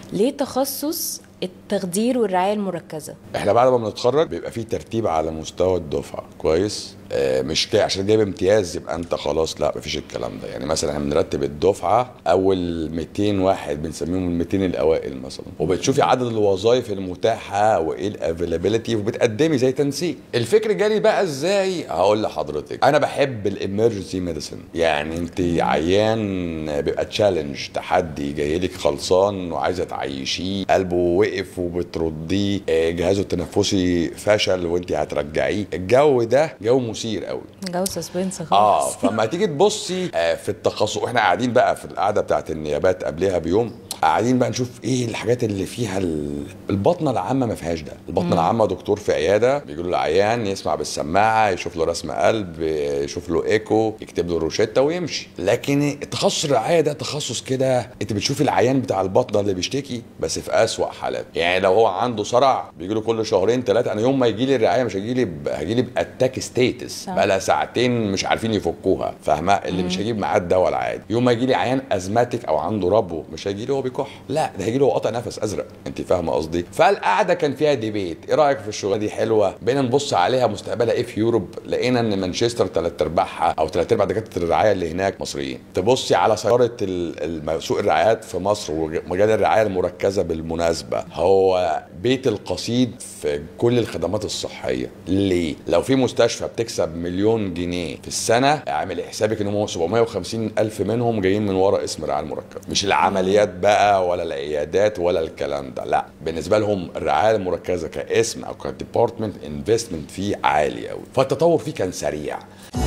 ليه تخصص التخدير والرعايه المركزه احنا بعد ما بنتخرج بيبقى في ترتيب على مستوى الدفعه كويس آه، مش كده عشان جايب امتياز يبقى انت خلاص لا مفيش الكلام ده يعني مثلا احنا بنرتب الدفعه اول 200 واحد بنسميهم ال 200 الاوائل مثلا وبتشوفي عدد الوظائف المتاحه وايه الافيلابيلتي وبتقدمي زي تنسيق الفكر جالي بقى ازاي هقول لحضرتك انا بحب الامرجنسي ميديسن يعني انت عيان بيبقى تشالنج تحدي جاي لك خلصان وعايزه تعيشيه قلبه وقف وبترديه آه، جهازه التنفسي فشل وانت هترجعيه الجو ده جو مثير قوي جو سسبنس اه خالص فما تيجي تبصي آه، في التخصص واحنا قاعدين بقى في القعده بتاعت النيابات قبلها بيوم قاعدين بقى نشوف ايه الحاجات اللي فيها ال- البطنه العامه ما فيهاش ده البطنه العامه دكتور في عياده بيقول له العيان يسمع بالسماعه يشوف له رسم قلب يشوف له ايكو يكتب له روشته ويمشي لكن تخصص الرعايه ده تخصص كده انت بتشوفي العيان بتاع البطنه اللي بيشتكي بس في اسوأ حالات يعني لو هو عنده صرع بيجي له كل شهرين ثلاثه انا يوم ما يجي لي الرعايه مش هيجي لي هيجي لي باتاك ستيتس صح. بقى لها ساعتين مش عارفين يفكوها فاهمه اللي مش هيجيب معاه الدواء العادي يوم ما يجي لي عيان ازماتيك او عنده ربو مش هيجي لي هو بيكح لا ده هيجي له قطع نفس ازرق انت فاهمه قصدي فالقعده كان فيها ديبيت ايه رايك في الشغلانه دي حلوه بقينا نبص عليها مستقبلها ايه في يوروب لقينا ان مانشستر ثلاث ارباعها او ثلاث ارباع دكاتره الرعايه اللي هناك مصريين تبصي على سياره ال- الم- سوق الرعايات في مصر ومجال الرعايه المركزه بالمناسبه هو بيت القصيد في كل الخدمات الصحيه ليه لو في مستشفى بتكسب مليون جنيه في السنه اعمل حسابك ان هم 750 الف منهم جايين من ورا اسم الرعايه المركزه مش العمليات بقى ولا العيادات ولا الكلام ده لا بالنسبه لهم الرعايه المركزه كاسم او كديبارتمنت انفستمنت فيه عالي قوي فالتطور فيه كان سريع